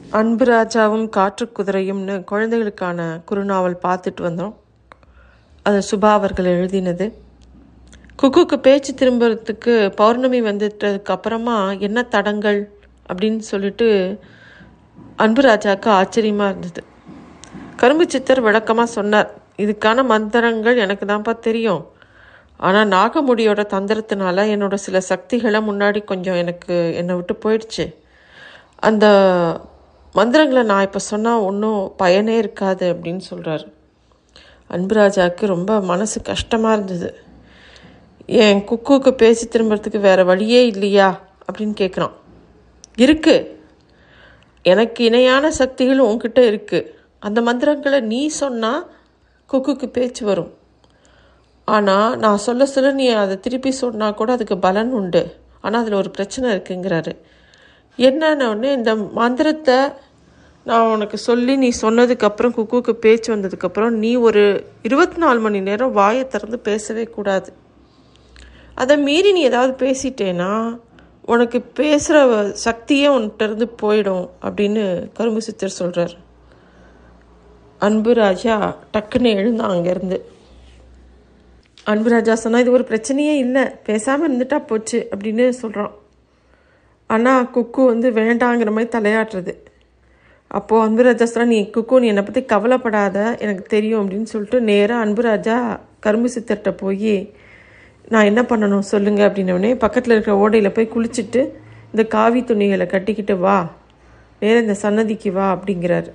அன்பு ராஜாவும் காற்று குதிரையும்னு குழந்தைகளுக்கான குறுநாவல் பார்த்துட்டு வந்தோம் அது சுபா அவர்கள் எழுதினது குக்குக்கு பேச்சு திரும்புறதுக்கு பௌர்ணமி வந்துட்டதுக்கு அப்புறமா என்ன தடங்கள் அப்படின்னு சொல்லிட்டு அன்பு ராஜாவுக்கு ஆச்சரியமாக இருந்தது கரும்பு சித்தர் விளக்கமாக சொன்னார் இதுக்கான மந்திரங்கள் எனக்கு தான்ப்பா தெரியும் ஆனால் நாகமுடியோட தந்திரத்தினால என்னோட சில சக்திகளை முன்னாடி கொஞ்சம் எனக்கு என்னை விட்டு போயிடுச்சு அந்த மந்திரங்களை நான் இப்போ சொன்னால் ஒன்றும் பயனே இருக்காது அப்படின்னு சொல்கிறாரு அன்புராஜாவுக்கு ரொம்ப மனசு கஷ்டமாக இருந்தது என் குக்குவுக்கு பேசி திரும்புறதுக்கு வேறு வழியே இல்லையா அப்படின்னு கேட்குறான் இருக்கு எனக்கு இணையான சக்திகள் உன்கிட்ட இருக்குது அந்த மந்திரங்களை நீ சொன்னால் குக்குக்கு பேச்சு வரும் ஆனால் நான் சொல்ல சொல்ல நீ அதை திருப்பி சொன்னால் கூட அதுக்கு பலன் உண்டு ஆனால் அதில் ஒரு பிரச்சனை இருக்குங்கிறாரு என்னன்னு உடனே இந்த மந்திரத்தை நான் உனக்கு சொல்லி நீ சொன்னதுக்கப்புறம் குக்குக்கு பேச்சு வந்ததுக்கப்புறம் நீ ஒரு இருபத்தி நாலு மணி நேரம் வாயை திறந்து பேசவே கூடாது அதை மீறி நீ ஏதாவது பேசிட்டேன்னா உனக்கு பேசுகிற சக்தியே உன்கிட்ட இருந்து போயிடும் அப்படின்னு கரும்பு சித்தர் சொல்கிறார் அன்பு ராஜா டக்குன்னு எழுந்தான் அங்கேருந்து அன்பு ராஜா சொன்னால் இது ஒரு பிரச்சனையே இல்லை பேசாமல் இருந்துட்டா போச்சு அப்படின்னு சொல்கிறான் ஆனால் குக்கு வந்து வேண்டாங்கிற மாதிரி தலையாட்டுறது அப்போது அன்புராஜா சொன்னால் நீ குக்கு நீ என்னை பற்றி கவலைப்படாத எனக்கு தெரியும் அப்படின்னு சொல்லிட்டு நேராக அன்புராஜா கரும்பு சித்தர்கிட்ட போய் நான் என்ன பண்ணணும் சொல்லுங்கள் அப்படின்னோடனே பக்கத்தில் இருக்கிற ஓடையில் போய் குளிச்சுட்டு இந்த காவி துணிகளை கட்டிக்கிட்டு வா நேராக இந்த சன்னதிக்கு வா அப்படிங்கிறாரு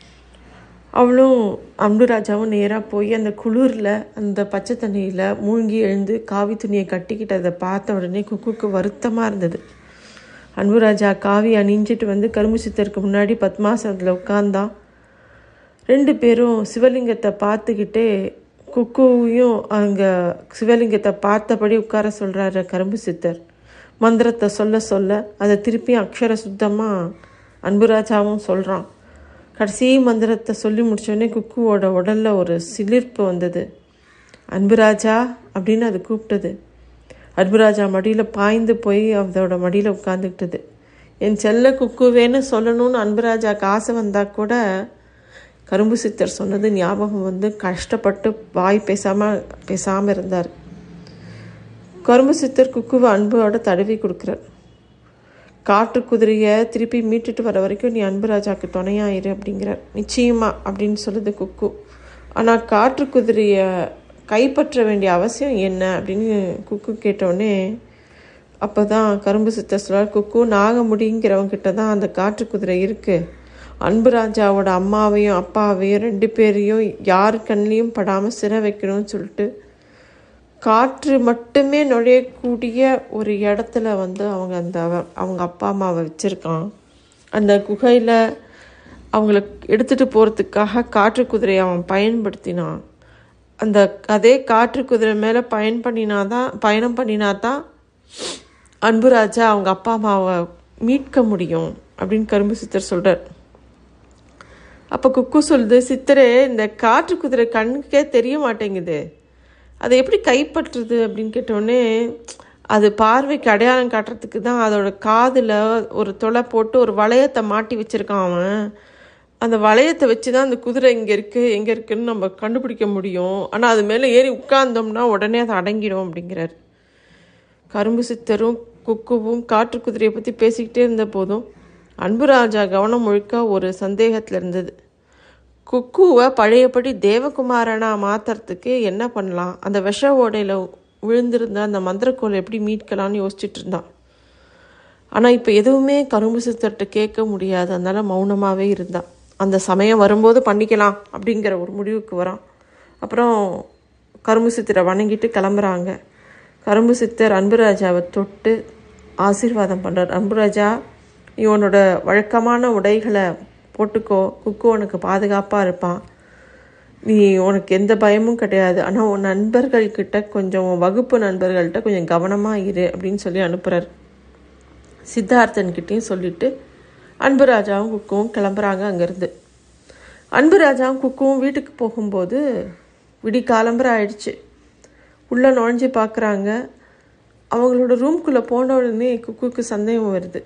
அவளும் அன்புராஜாவும் நேராக போய் அந்த குளிரில் அந்த பச்சை தண்ணியில் மூழ்கி எழுந்து காவி துணியை கட்டிக்கிட்டதை பார்த்த உடனே குக்குக்கு வருத்தமாக இருந்தது அன்புராஜா காவி அணிஞ்சிட்டு வந்து கரும்பு சித்தருக்கு முன்னாடி பத்மாசனத்தில் உட்காந்தான் ரெண்டு பேரும் சிவலிங்கத்தை பார்த்துக்கிட்டே குக்குவையும் அங்கே சிவலிங்கத்தை பார்த்தபடி உட்கார சொல்கிறாரு கரும்பு சித்தர் மந்திரத்தை சொல்ல சொல்ல அதை திருப்பி அக்ஷர சுத்தமாக அன்புராஜாவும் சொல்கிறான் கடைசி மந்திரத்தை சொல்லி முடிச்சோடனே குக்குவோட உடலில் ஒரு சிலிர்ப்பு வந்தது அன்புராஜா அப்படின்னு அது கூப்பிட்டது அன்புராஜா மடியில் பாய்ந்து போய் அதோட மடியில் உட்காந்துக்கிட்டது என் செல்ல குக்குவேன்னு சொல்லணும்னு அன்புராஜாக்கு ஆசை வந்தால் கூட கரும்பு சித்தர் சொன்னது ஞாபகம் வந்து கஷ்டப்பட்டு வாய் பேசாமல் பேசாமல் இருந்தார் கரும்பு சித்தர் குக்குவை அன்போட தடவி கொடுக்குறார் காட்டு குதிரையை திருப்பி மீட்டுட்டு வர வரைக்கும் நீ அன்புராஜாவுக்கு துணையாயிரு அப்படிங்கிறார் நிச்சயமா அப்படின்னு சொல்லுது குக்கு ஆனால் காற்று குதிரையை கைப்பற்ற வேண்டிய அவசியம் என்ன அப்படின்னு குக்கு கேட்டோடனே அப்போ தான் கரும்பு சித்த சொல்கிறார் குக்கு நாகமுடிங்கிறவங்கிட்ட தான் அந்த காற்று குதிரை இருக்குது அன்புராஜாவோட அம்மாவையும் அப்பாவையும் ரெண்டு பேரையும் யார் கண்ணிலையும் படாமல் சிற வைக்கணும்னு சொல்லிட்டு காற்று மட்டுமே நுழையக்கூடிய ஒரு இடத்துல வந்து அவங்க அந்த அவங்க அப்பா அம்மாவை வச்சுருக்கான் அந்த குகையில் அவங்கள எடுத்துகிட்டு போகிறதுக்காக காற்று குதிரையை அவன் பயன்படுத்தினான் அந்த அதே காற்று குதிரை மேலே பயன் பண்ணினாதான் பயணம் பண்ணினாதான் அன்புராஜா அவங்க அப்பா அம்மாவை மீட்க முடியும் அப்படின்னு கரும்பு சித்தர் சொல்கிறார் அப்போ குக்கு சொல்லுது சித்தரே இந்த காற்று குதிரை கண்ணுக்கே தெரிய மாட்டேங்குது அதை எப்படி கைப்பற்றுறது அப்படின்னு கேட்டோடனே அது பார்வைக்கு அடையாளம் காட்டுறதுக்கு தான் அதோட காதில் ஒரு தொலை போட்டு ஒரு வளையத்தை மாட்டி வச்சுருக்கான் அவன் அந்த வளையத்தை வச்சு தான் அந்த குதிரை இங்கே இருக்குது எங்கே இருக்குன்னு நம்ம கண்டுபிடிக்க முடியும் ஆனால் அது மேலே ஏறி உட்கார்ந்தோம்னா உடனே அதை அடங்கிடும் அப்படிங்கிறார் கரும்பு சித்தரும் குக்குவும் காற்று குதிரையை பற்றி பேசிக்கிட்டே இருந்த போதும் அன்புராஜா கவனம் முழுக்க ஒரு சந்தேகத்தில் இருந்தது குக்குவை பழையபடி தேவகுமாரனா மாற்றுறதுக்கு என்ன பண்ணலாம் அந்த விஷ ஓடையில் விழுந்திருந்த அந்த மந்திரக்கோள் எப்படி மீட்கலாம்னு யோசிச்சுட்டு இருந்தான் ஆனால் இப்போ எதுவுமே கரும்பு சித்தர்கிட்ட கேட்க முடியாது அதனால மௌனமாகவே இருந்தான் அந்த சமயம் வரும்போது பண்ணிக்கலாம் அப்படிங்கிற ஒரு முடிவுக்கு வரான் அப்புறம் கரும்பு சித்தரை வணங்கிட்டு கிளம்புறாங்க கரும்பு சித்தர் அன்புராஜாவை தொட்டு ஆசீர்வாதம் பண்ணுறார் அன்புராஜா நீ உன்னோட வழக்கமான உடைகளை போட்டுக்கோ குக்கு உனக்கு பாதுகாப்பாக இருப்பான் நீ உனக்கு எந்த பயமும் கிடையாது ஆனால் உன் நண்பர்கள்கிட்ட கொஞ்சம் உன் வகுப்பு நண்பர்கள்ட்ட கொஞ்சம் கவனமாக இரு அப்படின்னு சொல்லி அனுப்புகிறார் சித்தார்த்தன்கிட்டையும் சொல்லிட்டு அன்புராஜாவும் குக்குவும் கிளம்புறாங்க அங்கேருந்து அன்புராஜாவும் குக்குவும் வீட்டுக்கு போகும்போது விடி காலம்புற ஆயிடுச்சு உள்ளே நுழைஞ்சு பார்க்குறாங்க அவங்களோட ரூம்குள்ளே போன உடனே குக்குக்கு சந்தேகம் வருது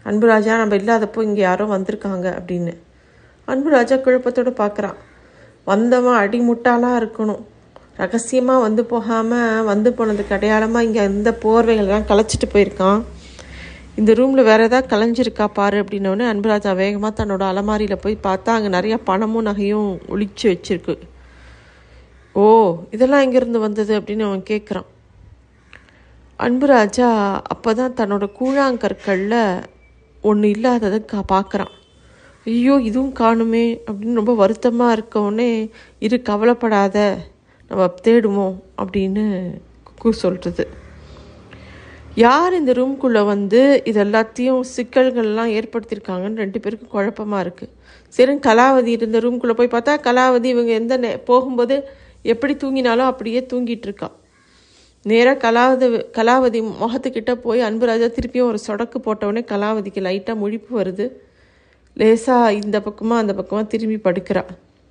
அன்புராஜா நம்ம இல்லாதப்போ இங்கே யாரோ வந்திருக்காங்க அப்படின்னு அன்புராஜா குழப்பத்தோடு பார்க்குறான் வந்தவன் அடிமுட்டாளாக இருக்கணும் ரகசியமாக வந்து போகாமல் வந்து போனதுக்கு அடையாளமாக இங்கே இந்த போர்வைகள்லாம் கலைச்சிட்டு போயிருக்கான் இந்த ரூமில் வேறு ஏதாவது கலைஞ்சிருக்கா பாரு அப்படின்னோடனே அன்புராஜா வேகமாக தன்னோட அலமாரியில் போய் பார்த்தா அங்கே நிறையா பணமும் நகையும் ஒளிச்சு வச்சிருக்கு ஓ இதெல்லாம் எங்கேருந்து வந்தது அப்படின்னு அவன் கேட்குறான் அன்புராஜா அப்போ தான் தன்னோட கூழாங்கற்களில் ஒன்று இல்லாததை கா பார்க்குறான் ஐயோ இதுவும் காணுமே அப்படின்னு ரொம்ப வருத்தமாக இருக்கவுடனே இரு கவலைப்படாத நம்ம தேடுவோம் அப்படின்னு குக்கு சொல்கிறது யார் இந்த ரூம்குள்ளே வந்து இது எல்லாத்தையும் சிக்கல்கள்லாம் ஏற்படுத்தியிருக்காங்கன்னு ரெண்டு பேருக்கும் குழப்பமாக இருக்குது சரி கலாவதி இருந்த ரூம்குள்ளே போய் பார்த்தா கலாவதி இவங்க எந்த நே போகும்போது எப்படி தூங்கினாலும் அப்படியே தூங்கிட்டு இருக்கா நேராக கலாவதி கலாவதி முகத்துக்கிட்ட போய் அன்புராஜா திருப்பியும் ஒரு சொடக்கு போட்டவுடனே கலாவதிக்கு லைட்டாக முழிப்பு வருது லேசாக இந்த பக்கமாக அந்த பக்கமாக திரும்பி படுக்கிறா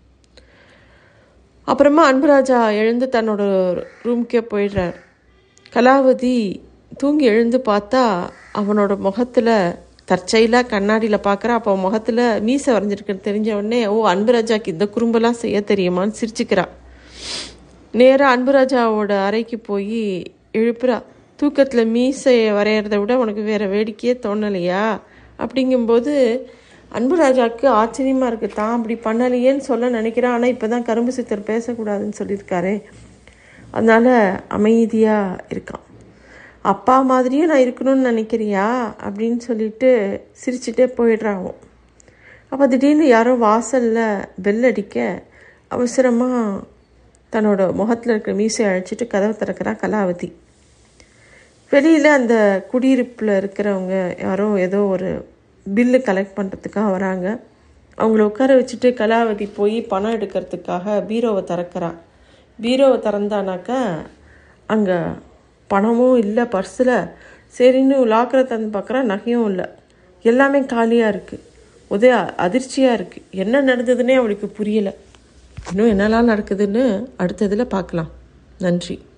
அப்புறமா அன்புராஜா எழுந்து தன்னோட ரூம்க்கே போயிடுறார் கலாவதி தூங்கி எழுந்து பார்த்தா அவனோட முகத்தில் தற்செயலாக கண்ணாடியில் பார்க்குறா அப்போ அவன் முகத்தில் மீசை வரைஞ்சிருக்குன்னு தெரிஞ்ச உடனே ஓ அன்புராஜாக்கு இந்த குறும்பெல்லாம் செய்ய தெரியுமான்னு சிரிச்சுக்கிறா நேராக அன்புராஜாவோட அறைக்கு போய் எழுப்புறா தூக்கத்தில் மீசையை வரைகிறத விட உனக்கு வேறு வேடிக்கையே தோணலையா அப்படிங்கும்போது அன்புராஜாவுக்கு ஆச்சரியமாக இருக்குது தான் அப்படி பண்ணலையேன்னு சொல்ல நினைக்கிறான் ஆனால் இப்போ தான் கரும்பு சித்தர் பேசக்கூடாதுன்னு சொல்லியிருக்காரே அதனால் அமைதியாக இருக்கான் அப்பா மாதிரியும் நான் இருக்கணும்னு நினைக்கிறியா அப்படின்னு சொல்லிட்டு சிரிச்சுட்டே போயிடுறான் அப்போ திடீர்னு யாரோ வாசலில் பெல் அடிக்க அவசரமாக தன்னோட முகத்தில் இருக்கிற மீசை அழைச்சிட்டு கதவை திறக்கிறா கலாவதி வெளியில் அந்த குடியிருப்பில் இருக்கிறவங்க யாரோ ஏதோ ஒரு பில்லு கலெக்ட் பண்ணுறதுக்காக வராங்க அவங்கள உட்கார வச்சுட்டு கலாவதி போய் பணம் எடுக்கிறதுக்காக பீரோவை திறக்கிறா பீரோவை திறந்தானாக்கா அங்கே பணமும் இல்லை பர்ஸில் சரின்னு லாக்கரை திறந்து பார்க்குறா நகையும் இல்லை எல்லாமே காலியாக இருக்குது ஒரே அதிர்ச்சியாக இருக்குது என்ன நடந்ததுன்னே அவளுக்கு புரியலை இன்னும் என்னெல்லாம் நடக்குதுன்னு அடுத்ததில் பார்க்கலாம் நன்றி